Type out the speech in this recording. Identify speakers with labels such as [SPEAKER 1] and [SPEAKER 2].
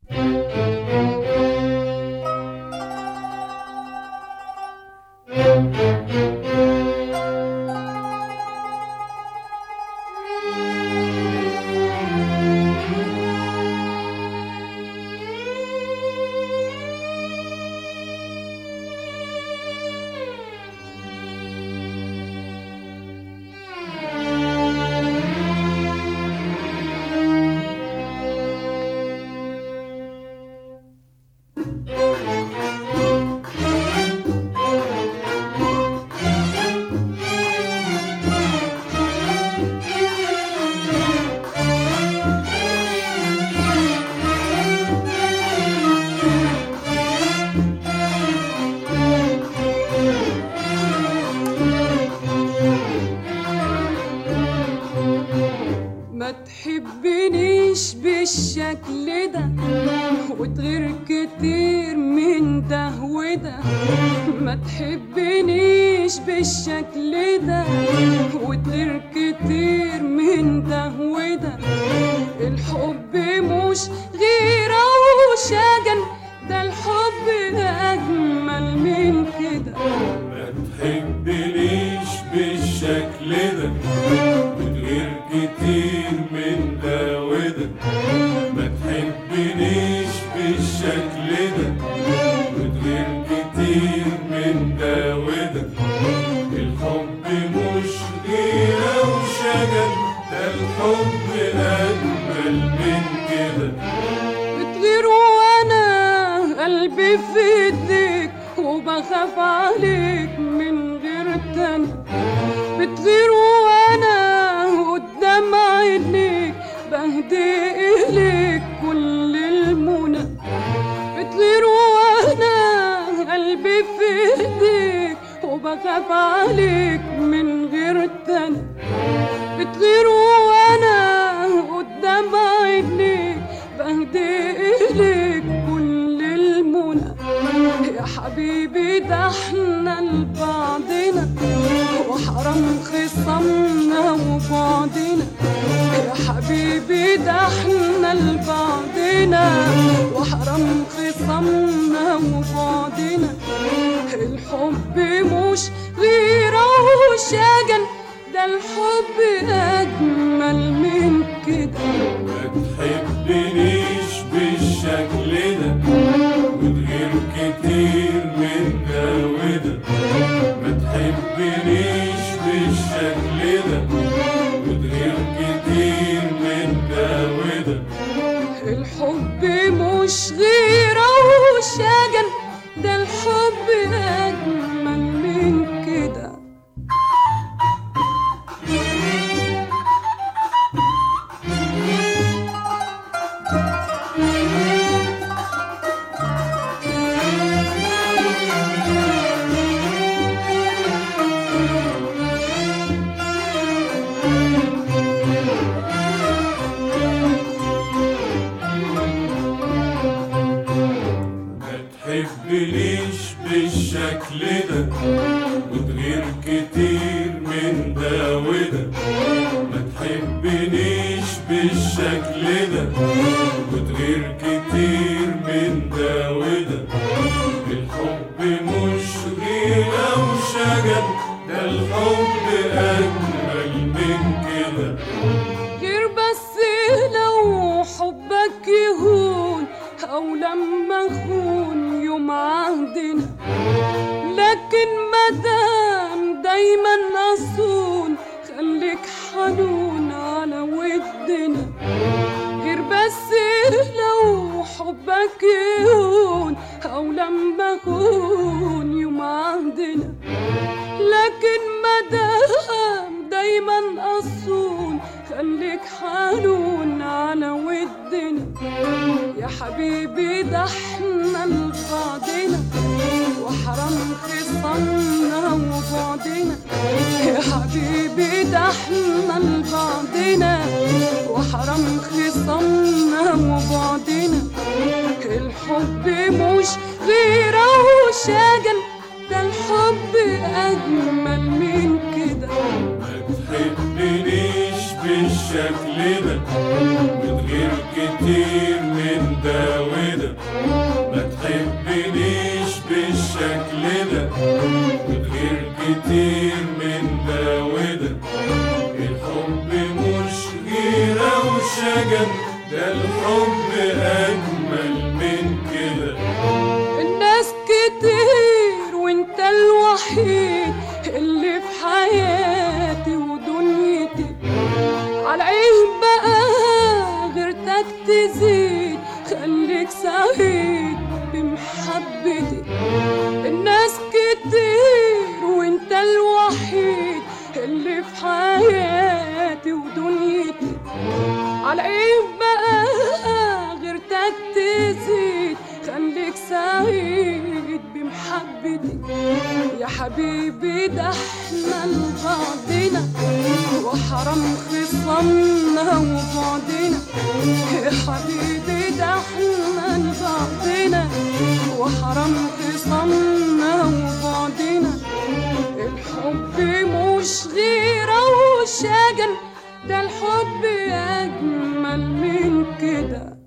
[SPEAKER 1] ما تحبنيش بالشكل ده وتغير كتير من ده وده ما تحبنيش بالشكل ده وتغير كتير من ده وده الحب مش غيرة وشجن ده الحب أجمل من كده
[SPEAKER 2] ما تحبنيش بالشكل ده وتغير كتير من ده وده ما تحبنيش بالشكل ده وتغير كتير من ده وده الحب مش غيرة وشجن ده الحب أجمل من كده
[SPEAKER 1] بتغير وانا قلبي في ايديك وبخاف عليك من غير تاني بتغير وانا قدام عينيك بهدي اليك كل المنى بتغير وانا قلبي في ايديك وبخاف عليك من غير تاني بتغير وانا قدام عينيك بهدي اليك كل المنى يا حبيبي ده احنا لبعضنا وحرام خصامنا وبعضنا يا حبيبي ده احنا لبعضنا وحرام خصامنا وبعضنا الحب مش غيرة وشجن ده الحب أجمل من كده
[SPEAKER 2] ما تحبنيش بالشكل ده وتغير كتير من ده وده ما تحبنيش بالشكل ده وتغير كتير من ده وده
[SPEAKER 1] الحب مش غيرة وشجن ده الحب أجمل من كده
[SPEAKER 2] ما تحبنيش بالشكل ده وتغير كتير من ده وده ما تحبنيش بالشكل ده وتغير كتير من ده وده الحب مش غيرة وشجن ده الحب أجمل من كده
[SPEAKER 1] غير بس لو حبك يهون أو لما أخون يوم عهدنا لكن مدام دايما أصون خليك حنون على ودنا غير بس لو حبك يهون أو لما أخون يوم عهدنا لكن مدام دايما أصون خليك حنون على ودنا يا حبيبي ده احنا لبعضنا وحرام خصامنا وبعدنا يا حبيبي ده احنا لبعضنا وحرام خصامنا وبعدنا الحب مش غيرة وشجن ده الحب أجمل من كده
[SPEAKER 2] ما تحبنيش بالشكل ده وتغير كتير من من ده وده ما تحبنيش بالشكل ده وتغير كتير من ده وده الحب مش غيرة وشجن ده الحب أجمل من كده
[SPEAKER 1] الناس كتير وانت الوحيد اللي في حياتي ودنيتي على ايه بقى غيرتك تزيد خليك سعيد بمحبتي الناس كتير وانت الوحيد اللي في حياتي ودنيتي على ايه بقى غيرتك تزيد خليك سعيد بمحبتي يا حبيبي ده احنا لبعضنا وحرام خصامنا وبعدنا يا حبيبي ده احنا لبعضنا وحرام خصامنا وبعدنا الحب مش غيرة وشجن ده الحب أجمل من كده